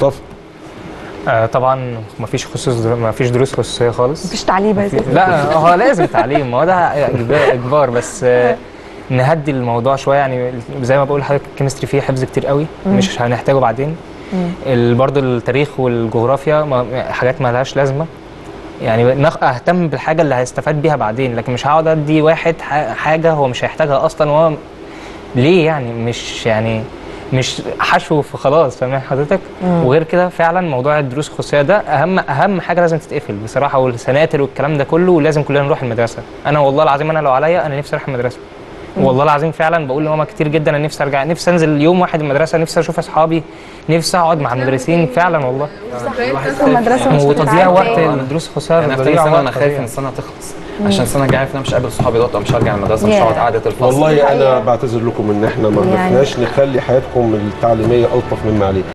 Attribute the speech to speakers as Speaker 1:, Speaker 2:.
Speaker 1: مصطفى
Speaker 2: آه طبعا مفيش خصوص مفيش دروس خصوصيه خالص
Speaker 3: مفيش تعليم يا سيدي
Speaker 2: لا هو لازم تعليم ما هو ده إجبار- اجبار بس آه، نهدي الموضوع شويه يعني زي ما بقول لحضرتك الكيمستري فيه حفظ كتير قوي مش هنحتاجه بعدين ال- برضه التاريخ والجغرافيا ما- حاجات ما لهاش لازمه يعني نخ- اهتم بالحاجه اللي هيستفاد بيها بعدين لكن مش هقعد ادي واحد ح- حاجه هو مش هيحتاجها اصلا وهو ليه يعني مش يعني مش حشو فخلاص فاهم حضرتك وغير كده فعلا موضوع الدروس الخصوصيه ده اهم اهم حاجه لازم تتقفل بصراحه والسناتر والكلام ده كله لازم كلنا نروح المدرسه انا والله العظيم انا لو عليا انا نفسي اروح المدرسه والله العظيم فعلا بقول لماما كتير جدا انا نفسي ارجع نفسي انزل يوم واحد المدرسه نفسي اشوف اصحابي نفسي اقعد مع المدرسين فعلا والله
Speaker 3: المدرسه مش
Speaker 2: وتضييع
Speaker 3: بتعدي.
Speaker 2: وقت الدروس الخصوصيه
Speaker 4: يعني في تاني
Speaker 2: تضييع
Speaker 4: سنه انا
Speaker 2: وقت
Speaker 4: خايف
Speaker 2: فظيع.
Speaker 4: ان السنه تخلص عشان السنه الجايه عارف ان انا مش قابل صحابي دلوقتي مش هرجع المدرسه مش
Speaker 3: Yeah.
Speaker 4: هقعد قعده الفصل
Speaker 1: والله
Speaker 3: حقيقة.
Speaker 1: انا بعتذر لكم ان احنا ما
Speaker 3: يعني-
Speaker 1: عرفناش نخلي حياتكم التعليميه الطف مما عليه